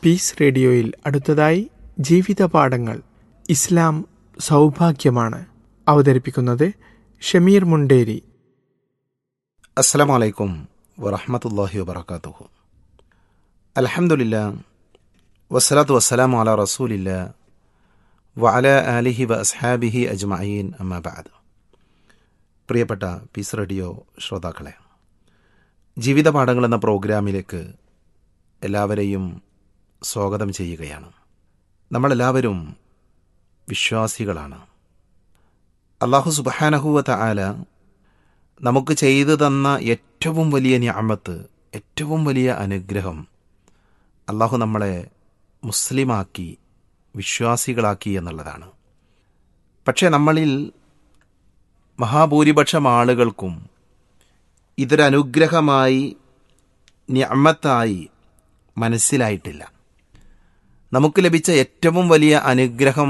piece റേഡിയോയിൽ അടുത്തതായി ജീവിത പാഠങ്ങൾ ഇസ്ലാം സൗഭാഗ്യമാണ് അവതരിപ്പിക്കുന്നത് ഷമീർ മുണ്ടേരി അസ്സലാമു അലൈക്കും വറഹമത്തല്ലാഹി വബർക്കാത്തുഹു അൽഹംദുലില്ല വസ്സലാത്തു വസ്സലാമു അല റസൂലില്ല വഅല ആലിഹി വ അസ്ഹാബിഹി അജ്മഈൻ അമ്മാ ബഅദ് പ്രിയപ്പെട്ട പീസ് റേഡിയോ ശ്രോതാക്കളെ ജീവിത പാഠങ്ങൾ എന്ന പ്രോഗ്രാമിലേക്ക് എല്ലാവരെയും സ്വാഗതം ചെയ്യുകയാണ് നമ്മളെല്ലാവരും വിശ്വാസികളാണ് അള്ളാഹു സുബഹാനഹുവ തആല നമുക്ക് ചെയ്തു തന്ന ഏറ്റവും വലിയ ഞാമത്ത് ഏറ്റവും വലിയ അനുഗ്രഹം അള്ളാഹു നമ്മളെ മുസ്ലിമാക്കി വിശ്വാസികളാക്കി എന്നുള്ളതാണ് പക്ഷേ നമ്മളിൽ മഹാഭൂരിപക്ഷം ആളുകൾക്കും ഇതൊരനുഗ്രഹമായി ഞാമത്തായി മനസ്സിലായിട്ടില്ല നമുക്ക് ലഭിച്ച ഏറ്റവും വലിയ അനുഗ്രഹം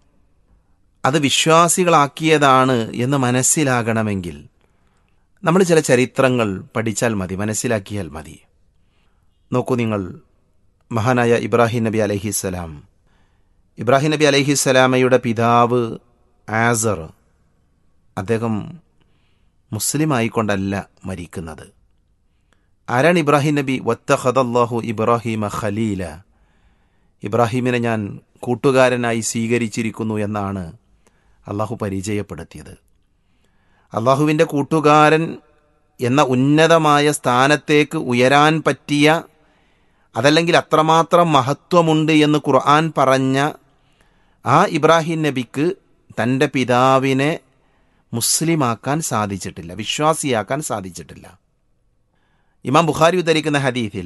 അത് വിശ്വാസികളാക്കിയതാണ് എന്ന് മനസ്സിലാകണമെങ്കിൽ നമ്മൾ ചില ചരിത്രങ്ങൾ പഠിച്ചാൽ മതി മനസ്സിലാക്കിയാൽ മതി നോക്കൂ നിങ്ങൾ മഹാനായ ഇബ്രാഹിം നബി അലഹിസ്സലാം ഇബ്രാഹിം നബി അലഹിസ്സലാമയുടെ പിതാവ് ആസർ അദ്ദേഹം മുസ്ലിം ആയിക്കൊണ്ടല്ല മരിക്കുന്നത് ആരാണ് ഇബ്രാഹിം നബി വത്തഹദല്ലാഹു ഇബ്രാഹിമ ഖലീല ഇബ്രാഹിമിനെ ഞാൻ കൂട്ടുകാരനായി സ്വീകരിച്ചിരിക്കുന്നു എന്നാണ് അള്ളാഹു പരിചയപ്പെടുത്തിയത് അള്ളാഹുവിൻ്റെ കൂട്ടുകാരൻ എന്ന ഉന്നതമായ സ്ഥാനത്തേക്ക് ഉയരാൻ പറ്റിയ അതല്ലെങ്കിൽ അത്രമാത്രം മഹത്വമുണ്ട് എന്ന് ഖുർആൻ പറഞ്ഞ ആ ഇബ്രാഹിം നബിക്ക് തൻ്റെ പിതാവിനെ മുസ്ലിമാക്കാൻ സാധിച്ചിട്ടില്ല വിശ്വാസിയാക്കാൻ സാധിച്ചിട്ടില്ല ഇമാം ബുഖാരി ഉദ്ധരിക്കുന്ന ഹദീഥിൽ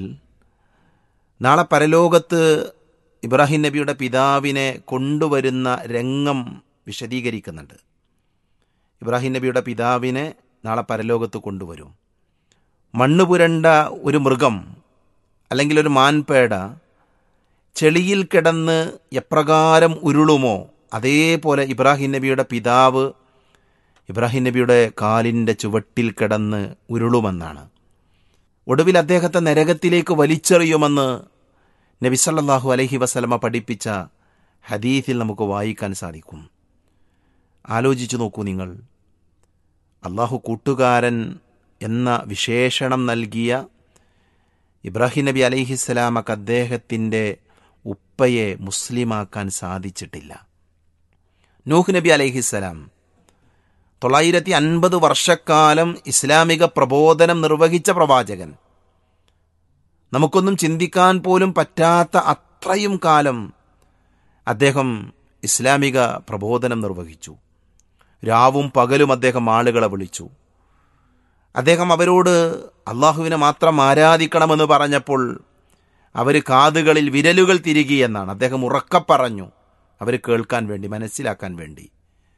നാളെ പരലോകത്ത് ഇബ്രാഹിം നബിയുടെ പിതാവിനെ കൊണ്ടുവരുന്ന രംഗം വിശദീകരിക്കുന്നുണ്ട് ഇബ്രാഹിം നബിയുടെ പിതാവിനെ നാളെ പരലോകത്ത് കൊണ്ടുവരും മണ്ണ് പുരണ്ട ഒരു മൃഗം അല്ലെങ്കിൽ ഒരു മാൻപേട ചെളിയിൽ കിടന്ന് എപ്രകാരം ഉരുളുമോ അതേപോലെ ഇബ്രാഹിം നബിയുടെ പിതാവ് ഇബ്രാഹിം നബിയുടെ കാലിൻ്റെ ചുവട്ടിൽ കിടന്ന് ഉരുളുമെന്നാണ് ഒടുവിൽ അദ്ദേഹത്തെ നരകത്തിലേക്ക് വലിച്ചെറിയുമെന്ന് നബി സല്ലല്ലാഹു അലൈഹി വസല്ലമ പഠിപ്പിച്ച ഹദീഥിൽ നമുക്ക് വായിക്കാൻ സാധിക്കും ആലോചിച്ചു നോക്കൂ നിങ്ങൾ അള്ളാഹു കൂട്ടുകാരൻ എന്ന വിശേഷണം നൽകിയ ഇബ്രാഹിം നബി അലൈഹിസ്സലാമക്ക് അദ്ദേഹത്തിൻ്റെ ഉപ്പയെ മുസ്ലിമാക്കാൻ സാധിച്ചിട്ടില്ല നൂഹ് നബി അലൈഹിസ്സലാം തൊള്ളായിരത്തി അൻപത് വർഷക്കാലം ഇസ്ലാമിക പ്രബോധനം നിർവഹിച്ച പ്രവാചകൻ നമുക്കൊന്നും ചിന്തിക്കാൻ പോലും പറ്റാത്ത അത്രയും കാലം അദ്ദേഹം ഇസ്ലാമിക പ്രബോധനം നിർവഹിച്ചു രാവും പകലും അദ്ദേഹം ആളുകളെ വിളിച്ചു അദ്ദേഹം അവരോട് അള്ളാഹുവിനെ മാത്രം ആരാധിക്കണമെന്ന് പറഞ്ഞപ്പോൾ അവർ കാതുകളിൽ വിരലുകൾ തിരികി എന്നാണ് അദ്ദേഹം ഉറക്ക പറഞ്ഞു അവർ കേൾക്കാൻ വേണ്ടി മനസ്സിലാക്കാൻ വേണ്ടി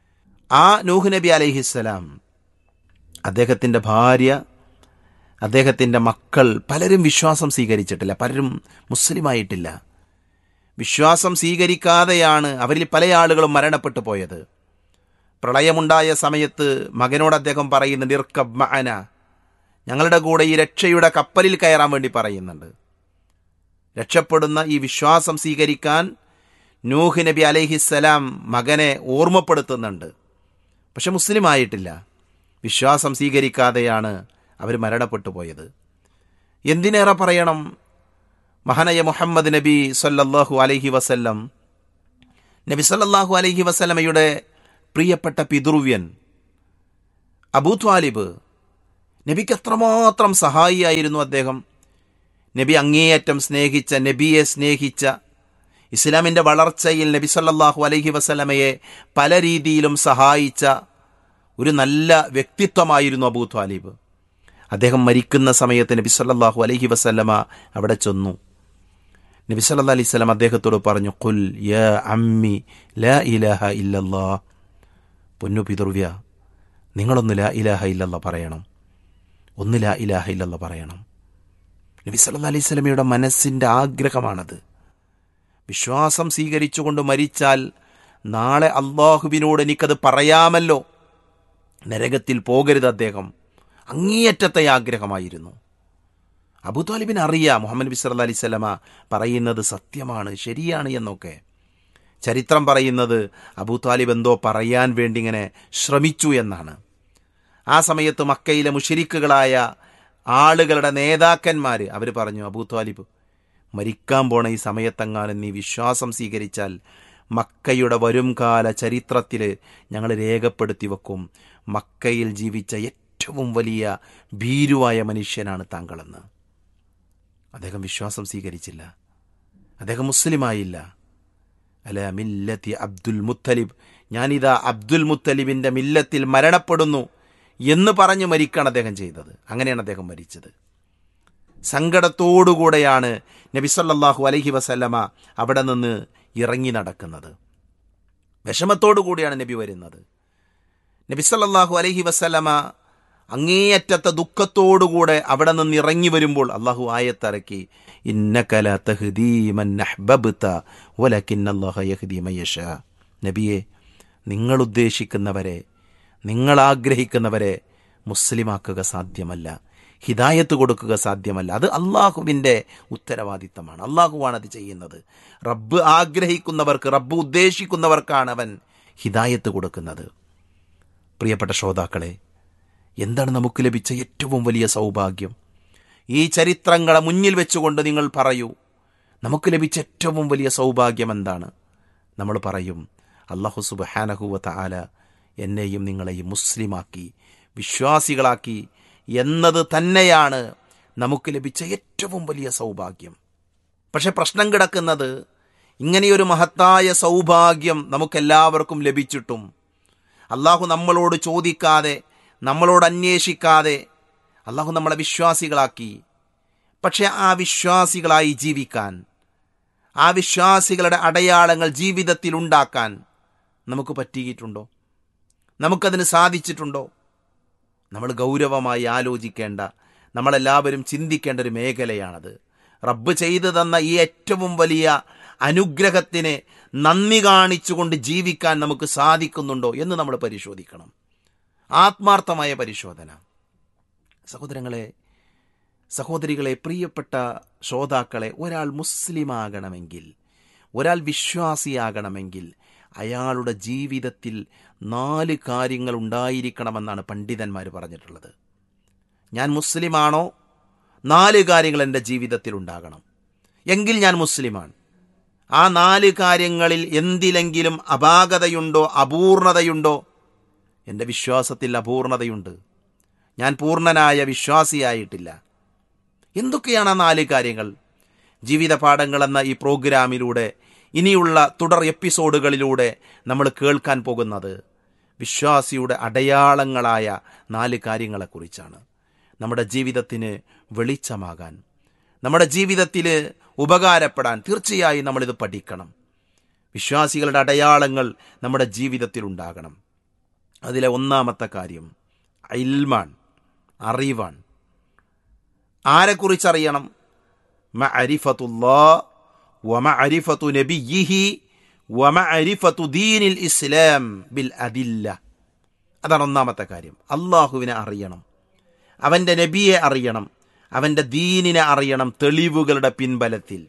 ആ നൂഹ് നബി അലൈഹിസ്സലാം അദ്ദേഹത്തിൻ്റെ ഭാര്യ അദ്ദേഹത്തിൻ്റെ മക്കൾ പലരും വിശ്വാസം സ്വീകരിച്ചിട്ടില്ല പലരും മുസ്ലിമായിട്ടില്ല വിശ്വാസം സ്വീകരിക്കാതെയാണ് അവരിൽ പല ആളുകളും മരണപ്പെട്ടു പോയത് പ്രളയമുണ്ടായ സമയത്ത് മകനോട് അദ്ദേഹം പറയുന്നുണ്ട് ഇർക്കബ് മഅന ഞങ്ങളുടെ കൂടെ ഈ രക്ഷയുടെ കപ്പലിൽ കയറാൻ വേണ്ടി പറയുന്നുണ്ട് രക്ഷപ്പെടുന്ന ഈ വിശ്വാസം സ്വീകരിക്കാൻ നൂഹ് നബി അലൈഹിസ്സലാം മകനെ ഓർമ്മപ്പെടുത്തുന്നുണ്ട് പക്ഷെ മുസ്ലിം ആയിട്ടില്ല വിശ്വാസം സ്വീകരിക്കാതെയാണ് അവർ മരണപ്പെട്ടു പോയത് എന്തിനേറെ പറയണം മഹാനയ മുഹമ്മദ് നബി സല്ലല്ലാഹു അലൈഹി വസല്ലം നബി സല്ലല്ലാഹു അലൈഹി വസല്ലമയുടെ പ്രിയപ്പെട്ട പിതൃവ്യൻ അബൂ ത്വാലിബ് നബിക്ക് എത്രമാത്രം സഹായിയായിരുന്നു അദ്ദേഹം നബി അങ്ങേയറ്റം സ്നേഹിച്ച നബിയെ സ്നേഹിച്ച ഇസ്ലാമിൻ്റെ വളർച്ചയിൽ നബി സല്ലല്ലാഹു അലൈഹി വസല്ലമയെ പല രീതിയിലും സഹായിച്ച ഒരു നല്ല വ്യക്തിത്വമായിരുന്നു അബൂ ത്വാലിബ് അദ്ദേഹം മരിക്കുന്ന സമയത്ത് നബി സല്ലല്ലാഹു അലൈഹി വസല്ലമ അവിടെ ചെന്നു നബി സല്ലല്ലാഹു അലൈഹി വസല്ലം അദ്ദേഹത്തോട് പറഞ്ഞു ഖുൽ യാ അമ്മി ലാ ഇലാഹ ഇല്ലല്ലാ പൊന്നു പിതൃവ്യ നിങ്ങളൊന്ന് ലാ ഇലാഹ ഇല്ലല്ല പറയണം ഒന്ന് ലാ ഇലാഹ ഇല്ലല്ല പറയണം നബി സല്ലല്ലാഹു അലൈഹി വസല്ലമയുടെ മനസ്സിൻ്റെ ആഗ്രഹമാണത് വിശ്വാസം സ്വീകരിച്ചുകൊണ്ട് മരിച്ചാൽ നാളെ അള്ളാഹുവിനോട് എനിക്കത് പറയാമല്ലോ നരകത്തിൽ പോകരുത് അദ്ദേഹം അങ്ങേയറ്റത്തെ ആഗ്രഹമായിരുന്നു അബൂ താലിബിന് അറിയാം മുഹമ്മദ് നബി സല്ല അലൈഹി സ്വലമ പറയുന്നത് സത്യമാണ് ശരിയാണ് എന്നൊക്കെ ചരിത്രം പറയുന്നത് അബൂ താലിബ് എന്തോ പറയാൻ വേണ്ടി ഇങ്ങനെ ശ്രമിച്ചു എന്നാണ് ആ സമയത്ത് മക്കയിലെ മുഷരിക്കുകളായ ആളുകളുടെ നേതാക്കന്മാർ അവർ പറഞ്ഞു അബൂ താലിബ് മരിക്കാൻ പോണ ഈ സമയത്തെങ്ങാനും നീ വിശ്വാസം സ്വീകരിച്ചാൽ മക്കയുടെ വരുംകാല ചരിത്രത്തിൽ ഞങ്ങൾ രേഖപ്പെടുത്തി വെക്കും മക്കയിൽ ജീവിച്ച ഏറ്റവും വലിയ ഭീരുവായ മനുഷ്യനാണ് താങ്കളെന്ന് അദ്ദേഹം വിശ്വാസം സ്വീകരിച്ചില്ല അദ്ദേഹം മുസ്ലിമായില്ല അല്ല മില്ലത്തി അബ്ദുൽ മുത്തലിബ് ഞാനിതാ അബ്ദുൽ മുത്തലിബിന്റെ മില്ലത്തിൽ മരണപ്പെടുന്നു എന്ന് പറഞ്ഞ് മരിക്കാണ് അദ്ദേഹം ചെയ്തത് അങ്ങനെയാണ് അദ്ദേഹം മരിച്ചത് സങ്കടത്തോടുകൂടെയാണ് നബിസല്ലാഹു അലഹി വസല്ലമ അവിടെ നിന്ന് ഇറങ്ങി നടക്കുന്നത് വിഷമത്തോടു കൂടിയാണ് നബി വരുന്നത് നബിസല്ലാഹു അലഹി വസല്ലമ അങ്ങേയറ്റത്തെ ദുഃഖത്തോടുകൂടെ അവിടെ നിന്ന് ഇറങ്ങി വരുമ്പോൾ അള്ളാഹു ആയത്തിറക്കി നബിയെ നിങ്ങൾ ഉദ്ദേശിക്കുന്നവരെ നിങ്ങൾ ആഗ്രഹിക്കുന്നവരെ മുസ്ലിമാക്കുക സാധ്യമല്ല ഹിദായത്ത് കൊടുക്കുക സാധ്യമല്ല അത് അള്ളാഹുവിൻ്റെ ഉത്തരവാദിത്തമാണ് അള്ളാഹുവാണ് അത് ചെയ്യുന്നത് റബ്ബ് ആഗ്രഹിക്കുന്നവർക്ക് റബ്ബ് ഉദ്ദേശിക്കുന്നവർക്കാണ് അവൻ ഹിദായത്ത് കൊടുക്കുന്നത് പ്രിയപ്പെട്ട ശ്രോതാക്കളെ എന്താണ് നമുക്ക് ലഭിച്ച ഏറ്റവും വലിയ സൗഭാഗ്യം ഈ ചരിത്രങ്ങളെ മുന്നിൽ വെച്ചുകൊണ്ട് നിങ്ങൾ പറയൂ നമുക്ക് ലഭിച്ച ഏറ്റവും വലിയ സൗഭാഗ്യം എന്താണ് നമ്മൾ പറയും അള്ളാഹു സുബാനഹുവത്ത ആല എന്നെയും നിങ്ങളെയും മുസ്ലിമാക്കി വിശ്വാസികളാക്കി എന്നത് തന്നെയാണ് നമുക്ക് ലഭിച്ച ഏറ്റവും വലിയ സൗഭാഗ്യം പക്ഷെ പ്രശ്നം കിടക്കുന്നത് ഇങ്ങനെയൊരു മഹത്തായ സൗഭാഗ്യം നമുക്കെല്ലാവർക്കും ലഭിച്ചിട്ടും അള്ളാഹു നമ്മളോട് ചോദിക്കാതെ നമ്മളോട് അന്വേഷിക്കാതെ അള്ളാഹു നമ്മളെ വിശ്വാസികളാക്കി പക്ഷെ ആ വിശ്വാസികളായി ജീവിക്കാൻ ആ വിശ്വാസികളുടെ അടയാളങ്ങൾ ജീവിതത്തിൽ ഉണ്ടാക്കാൻ നമുക്ക് പറ്റിയിട്ടുണ്ടോ നമുക്കതിന് സാധിച്ചിട്ടുണ്ടോ നമ്മൾ ഗൗരവമായി ആലോചിക്കേണ്ട നമ്മളെല്ലാവരും ചിന്തിക്കേണ്ട ഒരു മേഖലയാണത് റബ്ബ് ചെയ്തു തന്ന ഈ ഏറ്റവും വലിയ അനുഗ്രഹത്തിന് നന്ദി കാണിച്ചുകൊണ്ട് ജീവിക്കാൻ നമുക്ക് സാധിക്കുന്നുണ്ടോ എന്ന് നമ്മൾ പരിശോധിക്കണം ആത്മാർത്ഥമായ പരിശോധന സഹോദരങ്ങളെ സഹോദരികളെ പ്രിയപ്പെട്ട ശ്രോതാക്കളെ ഒരാൾ മുസ്ലിമാകണമെങ്കിൽ ഒരാൾ വിശ്വാസിയാകണമെങ്കിൽ അയാളുടെ ജീവിതത്തിൽ നാല് കാര്യങ്ങൾ ഉണ്ടായിരിക്കണമെന്നാണ് പണ്ഡിതന്മാർ പറഞ്ഞിട്ടുള്ളത് ഞാൻ മുസ്ലിമാണോ നാല് കാര്യങ്ങൾ എൻ്റെ ജീവിതത്തിൽ ഉണ്ടാകണം എങ്കിൽ ഞാൻ മുസ്ലിമാണ് ആ നാല് കാര്യങ്ങളിൽ എന്തിലെങ്കിലും അപാകതയുണ്ടോ അപൂർണതയുണ്ടോ എൻ്റെ വിശ്വാസത്തിൽ അപൂർണതയുണ്ട് ഞാൻ പൂർണ്ണനായ വിശ്വാസിയായിട്ടില്ല എന്തൊക്കെയാണ് ആ നാല് കാര്യങ്ങൾ ജീവിത പാഠങ്ങൾ എന്ന ഈ പ്രോഗ്രാമിലൂടെ ഇനിയുള്ള തുടർ എപ്പിസോഡുകളിലൂടെ നമ്മൾ കേൾക്കാൻ പോകുന്നത് വിശ്വാസിയുടെ അടയാളങ്ങളായ നാല് കാര്യങ്ങളെക്കുറിച്ചാണ് നമ്മുടെ ജീവിതത്തിന് വെളിച്ചമാകാൻ നമ്മുടെ ജീവിതത്തിൽ ഉപകാരപ്പെടാൻ തീർച്ചയായും നമ്മളിത് പഠിക്കണം വിശ്വാസികളുടെ അടയാളങ്ങൾ നമ്മുടെ ജീവിതത്തിൽ ഉണ്ടാകണം അതിലെ ഒന്നാമത്തെ കാര്യം ഇൽമാൻ അറിവാൻ ആരെക്കുറിച്ചറിയണം മഅരിഫത്തുല്ലാ വമഅരിഫത്തു നബിയിഹി വമഅരിഫത്തു ദീനിൽ ഇസ്ലാം ബിൽ അദില്ല അതാണ് ഒന്നാമത്തെ കാര്യം അള്ളാഹുവിനെ അറിയണം അവൻ്റെ നബിയെ അറിയണം അവൻ്റെ ദീനിനെ അറിയണം തെളിവുകളുടെ പിൻബലത്തിൽ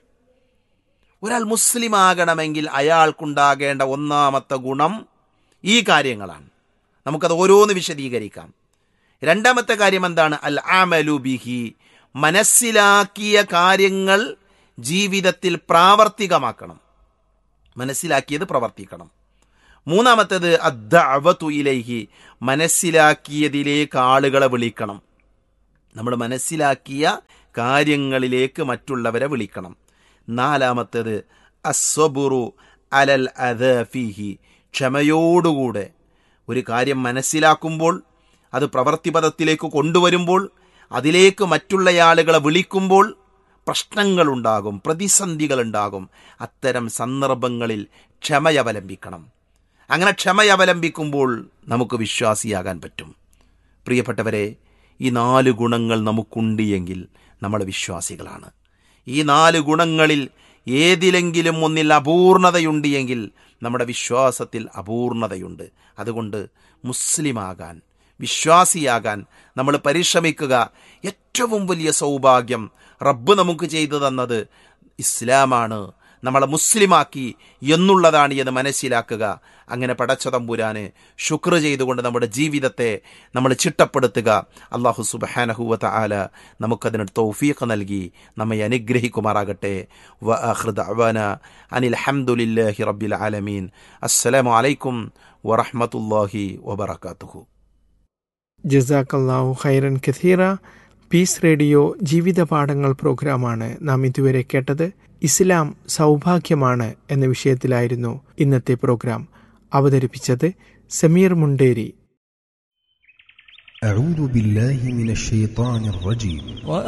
ഒരാൾ മുസ്ലിം ആകണമെങ്കിൽ അയാൾക്കുണ്ടാകേണ്ട ഒന്നാമത്തെ ഗുണം ഈ കാര്യങ്ങളാണ് നമുക്കത് ഓരോന്ന് വിശദീകരിക്കാം രണ്ടാമത്തെ കാര്യം എന്താണ് അൽ ആമലു ബിഹി മനസ്സിലാക്കിയ കാര്യങ്ങൾ ജീവിതത്തിൽ പ്രാവർത്തികമാക്കണം മനസ്സിലാക്കിയത് പ്രവർത്തിക്കണം മൂന്നാമത്തേത് അദ്ദഅവതു ഇലൈഹി മനസ്സിലാക്കിയതിലേക്ക് ആളുകളെ വിളിക്കണം നമ്മൾ മനസ്സിലാക്കിയ കാര്യങ്ങളിലേക്ക് മറ്റുള്ളവരെ വിളിക്കണം നാലാമത്തേത് അസ്വബുറു അലൽ അദഫിഹി ക്ഷമയോടുകൂടെ ഒരു കാര്യം മനസ്സിലാക്കുമ്പോൾ അത് പ്രവൃത്തിപഥത്തിലേക്ക് കൊണ്ടുവരുമ്പോൾ അതിലേക്ക് മറ്റുള്ള ആളുകളെ വിളിക്കുമ്പോൾ പ്രശ്നങ്ങളുണ്ടാകും പ്രതിസന്ധികളുണ്ടാകും അത്തരം സന്ദർഭങ്ങളിൽ ക്ഷമയവലംബിക്കണം അങ്ങനെ ക്ഷമയവലംബിക്കുമ്പോൾ നമുക്ക് വിശ്വാസിയാകാൻ പറ്റും പ്രിയപ്പെട്ടവരെ ഈ നാല് ഗുണങ്ങൾ നമുക്കുണ്ട് എങ്കിൽ നമ്മൾ വിശ്വാസികളാണ് ഈ നാല് ഗുണങ്ങളിൽ ഏതിലെങ്കിലും ഒന്നിൽ അപൂർണതയുണ്ട് എങ്കിൽ നമ്മുടെ വിശ്വാസത്തിൽ അപൂർണതയുണ്ട് അതുകൊണ്ട് മുസ്ലിമാകാൻ വിശ്വാസിയാകാൻ നമ്മൾ പരിശ്രമിക്കുക ഏറ്റവും വലിയ സൗഭാഗ്യം റബ്ബ് നമുക്ക് ചെയ്തു തന്നത് ഇസ്ലാമാണ് നമ്മളെ മുസ്ലിമാക്കി എന്നുള്ളതാണ് എന്ന് മനസ്സിലാക്കുക അങ്ങനെ പടച്ച തമ്പുരാന് ശുക്ർ ചെയ്തുകൊണ്ട് നമ്മുടെ ജീവിതത്തെ നമ്മൾ ചിട്ടപ്പെടുത്തുക അള്ളാഹു സുബഹാനഹുവത്ത ആല നമുക്കതിന് തൗഫീഖ് നൽകി നമ്മെ അനുഗ്രഹിക്കുമാറാകട്ടെ വ ആഖിർ ദഅവാന അനിൽ ഹംദുലില്ലാഹി റബ്ബിൽ ആലമീൻ അസ്സലാമു അലൈക്കും വറഹ്മത്തുള്ളാഹി വബറകാതുഹു ജസാക്കല്ലാഹു ഖൈറൻ കഥീറ പീസ് റേഡിയോ ജീവിത പാഠങ്ങൾ പ്രോഗ്രാമാണ് നാം ഇതുവരെ കേട്ടത് ഇസ്ലാം സൗഭാഗ്യമാണ് എന്ന വിഷയത്തിലായിരുന്നു ഇന്നത്തെ പ്രോഗ്രാം അവതരിപ്പിച്ചത് സമീർ മുണ്ടേരി أعوذ بالله من الشيطان الرجيم